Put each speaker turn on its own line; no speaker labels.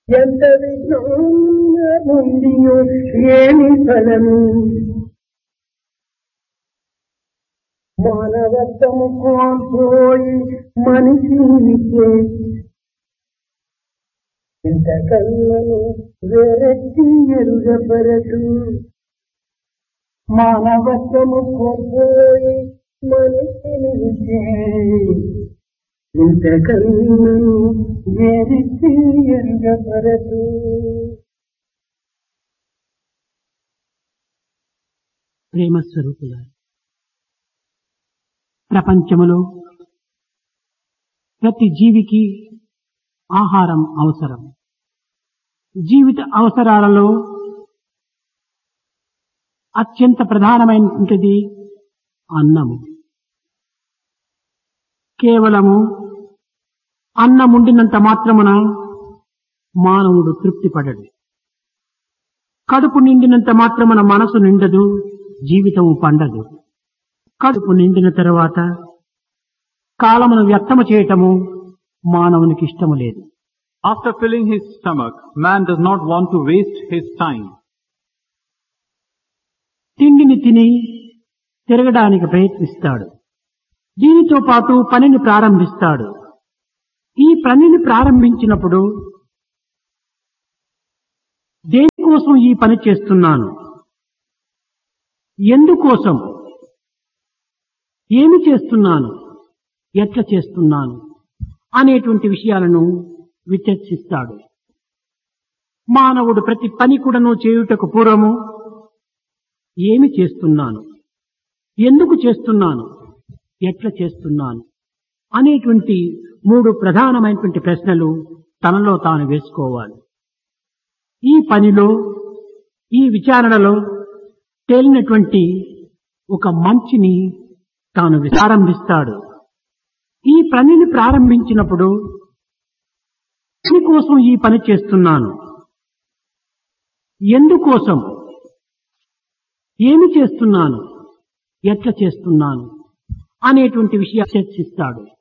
ఎంత విజ్ఞానముందియో ఏమి ఫలము మానవత్వము కోల్పోయి మనిషినికే ఇంత కళ్ళను వేరెత్తి ఎరుగపరచు మానవత్వము కోల్పోయి మనిషినికే ఇంత కళ్ళను వేరెత్తి ఎరుగపరచు
ప్రేమ స్వరూపుల ప్రపంచములో ప్రతి జీవికి ఆహారం అవసరం జీవిత అవసరాలలో అత్యంత ప్రధానమైనటువంటిది అన్నము కేవలము అన్నముండినంత మాత్రమున మానవుడు తృప్తి పడడు కడుపు నిండినంత మాత్రమున మనసు నిండదు జీవితము పండదు కడుపు నిండిన తరువాత కాలమును వ్యర్థము చేయటము మానవునికి ఇష్టము లేదు
After filling his stomach, man does not want to waste his time.
తిండిని తిని తిరగడానికి ప్రయత్నిస్తాడు దీనితో పాటు పనిని ప్రారంభిస్తాడు ఈ పనిని ప్రారంభించినప్పుడు దేనికోసం ఈ పని చేస్తున్నాను ఎందుకోసం ఏమి చేస్తున్నాను ఎట్లా చేస్తున్నాను అనేటువంటి విషయాలను విచర్చిస్తాడు మానవుడు ప్రతి పని కూడాను చేయుటకు పూర్వము ఏమి చేస్తున్నాను ఎందుకు చేస్తున్నాను ఎట్లా చేస్తున్నాను అనేటువంటి మూడు ప్రధానమైనటువంటి ప్రశ్నలు తనలో తాను వేసుకోవాలి ఈ పనిలో ఈ విచారణలో తేలినటువంటి ఒక మంచిని తాను ప్రారంభిస్తాడు ఈ పనిని ప్రారంభించినప్పుడు కోసం ఈ పని చేస్తున్నాను ఎందుకోసం ఏమి చేస్తున్నాను ఎట్లా చేస్తున్నాను అనేటువంటి విషయాలు చర్చిస్తాడు